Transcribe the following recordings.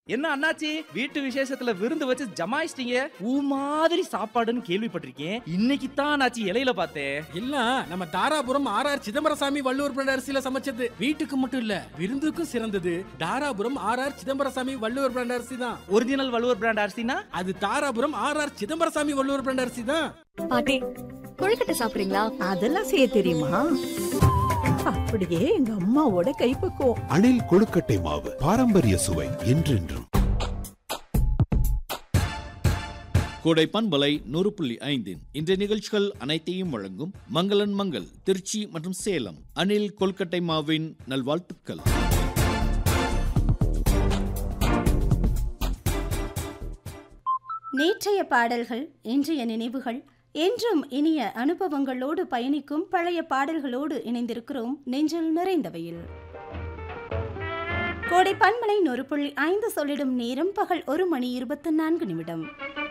என்ன அண்ணாச்சி வீட்டு விசேஷத்துல விருந்து வச்சு ஜமாயிச்சிட்டீங்க ஊ மாதிரி சாப்பாடுன்னு கேள்விப்பட்டிருக்கேன் இன்னைக்கு தான் அண்ணாச்சி இலையில பார்த்தேன் எல்லாம் நம்ம Dharapuram R R Chidambarasamy Valluvar brand அரிசியில சமைச்சது வீட்டுக்கு மட்டும் இல்ல விருந்துக்கும் சிறந்தது Dharapuram R R Chidambarasamy Valluvar brand அரிசி தான் ஒரிஜினல் வள்ளுவர் பிராண்ட் அரிசினா அது Dharapuram R R Chidambarasamy Valluvar brand அரிசி தான் பாட்டி கொழுக்கட்டை சாப்பிடுறீங்களா அதெல்லாம் செய்ய தெரியுமா அப்படியே எங்க அம்மாவோட கைப்பக்குவம் அணில் கொழுக்கட்டை மாவு பாரம்பரிய சுவை என்றென்றும் கோடை பண்பலை நூறு புள்ளி ஐந்தின் இன்றைய நிகழ்ச்சிகள் அனைத்தையும் வழங்கும் மங்களன் மங்கள் திருச்சி மற்றும் சேலம் அணில் கொல்கட்டை மாவின் நல்வாழ்த்துக்கள் நேற்றைய பாடல்கள் இன்றைய நினைவுகள் என்றும் இனிய அனுபவங்களோடு பயணிக்கும் பழைய பாடல்களோடு இணைந்திருக்கிறோம் நெஞ்சில் நிறைந்தவையில் கோடை பன்மலை நூறு புள்ளி ஐந்து சொல்லிடும் நேரம் பகல் ஒரு மணி இருபத்தி நான்கு நிமிடம்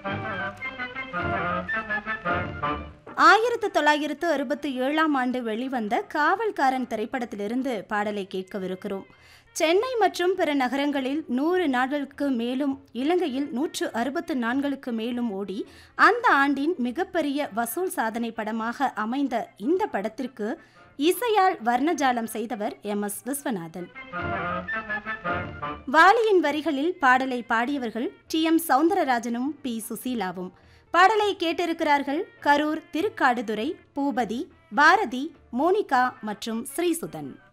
ஆயிரத்து தொள்ளாயிரத்து அறுபத்தி ஏழாம் ஆண்டு வெளிவந்த காவல்காரன் திரைப்படத்திலிருந்து பாடலை கேட்கவிருக்கிறோம் சென்னை மற்றும் பிற நகரங்களில் நூறு நாட்களுக்கு மேலும் இலங்கையில் நூற்று அறுபத்து நான்களுக்கு மேலும் ஓடி அந்த ஆண்டின் மிகப்பெரிய வசூல் சாதனை படமாக அமைந்த இந்த படத்திற்கு இசையால் வர்ணஜாலம் செய்தவர் எம் எஸ் விஸ்வநாதன் வாலியின் வரிகளில் பாடலை பாடியவர்கள் டி எம் சவுந்தரராஜனும் பி சுசீலாவும் பாடலை கேட்டிருக்கிறார்கள் கரூர் திருக்காடுதுறை பூபதி பாரதி மோனிகா மற்றும் ஸ்ரீசுதன்